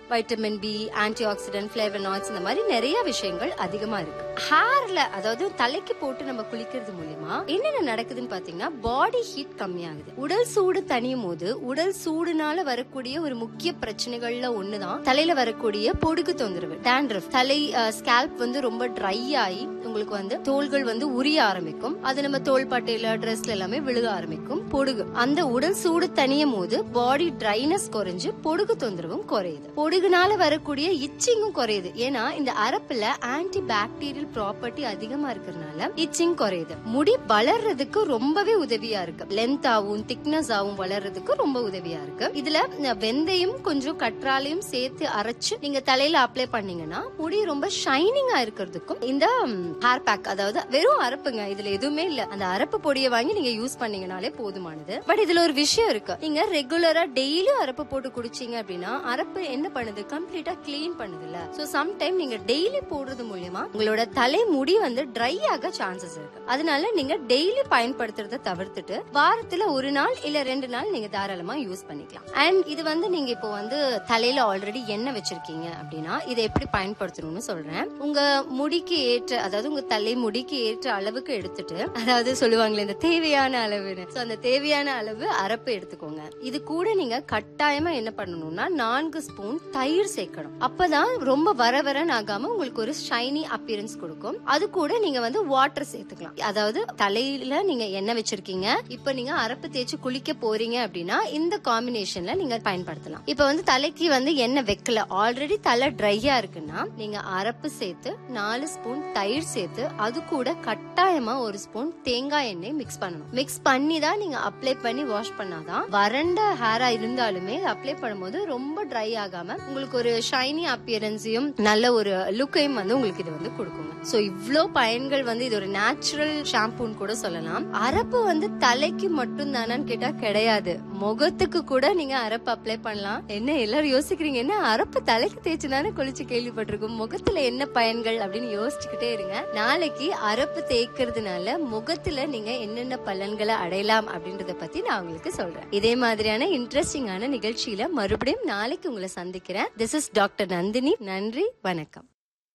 vitamin B antioxidant flavonoids இந்த மாதிரி நிறைய விஷயங்கள் அதிகமா இருக்கு ஹேர்ல அதாவது தலைக்கு போட்டு நம்ம குளிக்கிறது மூலியமா என்னென்ன நடக்குதுன்னு பாத்தீங்கன்னா பாடி ஹீட் கம்மியாகுது உடல் சூடு தணியும் போது உடல் சூடுனால வரக்கூடிய ஒரு முக்கிய பிரச்சனைகள்ல ஒண்ணுதான் தலையில வரக்கூடிய பொடுகு தொந்தரவு டேண்ட்ரஃப் தலை ஸ்கேல்ப் வந்து ரொம்ப ட்ரை ஆகி உங்களுக்கு வந்து தோள்கள் வந்து உரிய ஆரம்பிக்கும் அது நம்ம தோள்பட்டையில ட்ரெஸ்ல எல்லாமே விழுக ஆரம்பிக்கும் பொடுகு அந்த உடல் சூடு தணியும் போது பாடி ட்ரைனஸ் குறைஞ்சு பொடுகு தொந்தரவும் குறையுது பொடுகுனால வரக்கூடிய இச்சிங்கும் குறையுது ஏன்னா இந்த அரப்புல ஆன்டி பாக்டீரியல் ப்ராப்பர்ட்டி அதிகமா இருக்கிறதுனால இச்சிங் குறையுது முடி வளர்றதுக்கு ரொம்பவே உதவியா இருக்கு லென்த் ஆகும் திக்னஸ் ஆகும் வளர்றதுக்கு ரொம்ப உதவியா இருக்கு இதுல அஹ், வெந்தயம் கொஞ்சம் கற்றாழையும் சேர்த்து அரைச்சு நீங்க தலையில அப்ளை பண்ணீங்கன்னா முடி ரொம்ப ஷைனிங்கா இருக்கிறதுக்கும் இந்த ஹேர் பேக் அதாவது வெறும் அரப்புங்க இதுல எதுவுமே இல்ல அந்த அரப்பு பொடியை வாங்கி நீங்க யூஸ் பண்ணீங்கனாலே போதுமானது பட் இதுல ஒரு விஷயம் இருக்கு நீங்க ரெகுலரா டெய்லி அரப்பு போட்டு குடிச்சீங்க அப்படின்னா அரப்பு என்ன பண்ணுது கம்ப்ளீட்டா கிளீன் பண்ணுதுல்ல சோ சம்டைம் நீங்க டெய்லி போடுறது மூலியமா உங்களோட தலை முடி வந்து ட்ரை ஆக சான்சஸ் இருக்கு அதனால நீங்க டெய்லி பயன்படுத்துறத தவிர்த்துட்டு வாரத்துல ஒரு நாள் இல்ல ரெண்டு நாள் நீங்க தாராளமா யூஸ் பண்ணிக்கலாம் அண்ட் இது வந்து நீங்க இப்போ வந்து தலையில ஆல்ரெடி எண்ணெய் வச்சிருக்கீங்க அப்படின்னா இதை எப்படி பயன்படுத்தணும்னு சொல்றேன் உங்க முடிக்கு ஏற்ற அதாவது உங்க தலை முடிக்கு ஏற்ற அளவுக்கு எடுத்துட்டு அதாவது சொல்லுவாங்களே இந்த தேவையான அளவுன்னு So, அந்த தேவையான அளவு அரப்பு எடுத்துக்கோங்க இது கூட நீங்க கட்டாயமா என்ன பண்ணணும்னா நான்கு ஸ்பூன் தயிர் சேர்க்கணும் அப்பதான் ரொம்ப வர வரன்னு ஆகாம உங்களுக்கு ஒரு ஷைனி அப்பியரன்ஸ் கொடுக்கும் அது கூட நீங்க வந்து வாட்டர் சேர்த்துக்கலாம் அதாவது தலையில நீங்க எண்ணெய் வச்சிருக்கீங்க இப்ப நீங்க அரப்பு தேய்ச்சி குளிக்க போறீங்க அப்படின்னா இந்த காம்பினேஷன்ல நீங்க பயன்படுத்தலாம் இப்ப வந்து தலைக்கு வந்து எண்ணெய் வைக்கல ஆல்ரெடி தலை ட்ரையா இருக்குன்னா நீங்க அரப்பு சேர்த்து நாலு ஸ்பூன் தயிர் சேர்த்து அது கூட கட்டாயமா ஒரு ஸ்பூன் தேங்காய் எண்ணெய் மிக்ஸ் பண்ணணும் மிக்ஸ் பண்ணி தான் நீங்க அப்ளை பண்ணி வாஷ் பண்ணாதான் வறண்ட ஹேரா இருந்தாலுமே அப்ளை பண்ணும்போது ரொம்ப ட்ரை ஆகாம உங்களுக்கு ஒரு ஷைனி அப்பியரன்ஸையும் நல்ல ஒரு லுக்கையும் வந்து உங்களுக்கு இது வந்து கொடுக்குங்க சோ இவ்ளோ பயன்கள் வந்து இது ஒரு நேச்சுரல் ஷாம்பூன்னு கூட சொல்லலாம் அரப்பு வந்து தலைக்கு மட்டும் தானான்னு கேட்டா கிடையாது முகத்துக்கு கூட நீங்க அரப்பு அப்ளை பண்ணலாம் என்ன எல்லாரும் யோசிக்கிறீங்க என்ன அரப்பு தலைக்கு தேய்ச்சு தானே குளிச்சு கேள்விப்பட்டிருக்கும் முகத்துல என்ன பயன்கள் அப்படின்னு யோசிச்சுக்கிட்டே இருங்க நாளைக்கு அரப்பு தேய்க்கிறதுனால முகத்துல நீங்க என்னென்ன பலன்களை அடையலாம் அப்படின்றத பத்தி நான் உங்களுக்கு சொல்றேன் இதே மாதிரியான இன்ட்ரெஸ்டிங்கான நிகழ்ச்சியில மறுபடியும் நாளைக்கு உங்களை சந்திக்கிறேன் திஸ் இஸ் டாக்டர் நந்தினி நன்றி வணக்கம்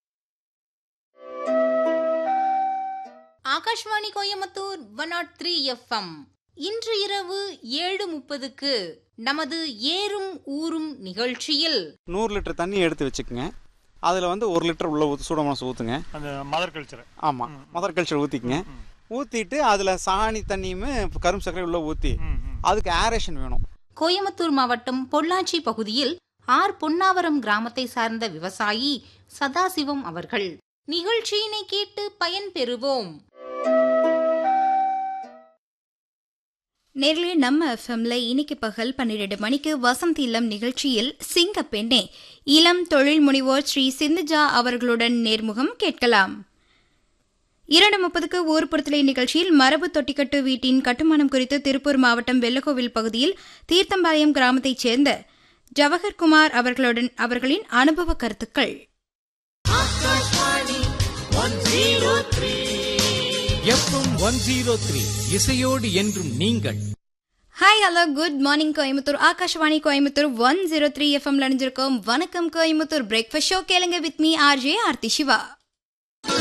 Akashvani Coimbatore one nought three FM இன்று இரவு ஏழு முப்பதுக்கு நமது ஏறும் ஊரும் நிகழ்ச்சியில் நூறு லிட்டர் தண்ணி எடுத்து வச்சுக்கோங்க அதில் வந்து ஒரு லிட்டர் உள்ள ஊற்று சூட மனசு ஊற்றுங்க அந்த மதர் கல்ச்சர் ஆமாம் மதர் கல்ச்சர் ஊற்றிக்கங்க ஊற்றிட்டு அதில் சாணி தண்ணியுமே கரும்பு சர்க்கரை உள்ளே ஊற்றி அதுக்கு ஏரேஷன் வேணும் கோயம்புத்தூர் மாவட்டம் பொள்ளாச்சி பகுதியில் ஆர் பொன்னாவரம் கிராமத்தை சார்ந்த விவசாயி சதாசிவம் அவர்கள் நிகழ்ச்சியினை கேட்டு பயன்பெறுவோம் நேரிலே நம்ம எஃப்எம்ல இன்னைக்கு பகல் பன்னிரண்டு மணிக்கு வசந்த் இல்லம் நிகழ்ச்சியில் சிங்க பெண்ணே இளம் தொழில் முனைவோர் ஸ்ரீ சிந்துஜா அவர்களுடன் நேர்முகம் கேட்கலாம் இரண்டு முப்பதுக்கு ஊர்புறத்திலே நிகழ்ச்சியில் மரபு தொட்டிக்கட்டு வீட்டின் கட்டுமானம் குறித்து திருப்பூர் மாவட்டம் வெள்ளக்கோவில் பகுதியில் தீர்த்தம்பாளையம் கிராமத்தைச் சேர்ந்த ஜவஹர்குமார் அவர்களுடன் அவர்களின் அனுபவ கருத்துக்கள் எஃப்எம் ஒன் ஜீரோ த்ரீ இசையோடு என்றும் நீங்கள் hi hello good morning Coimbatore Akashvani Coimbatore one zero three FM அணிஞ்சிருக்கோம் வணக்கம் கோயம்புத்தூர் பிரேக்ஃபாஸ்ட் ஷோ கேளுங்க with me RJ Aarthi Siva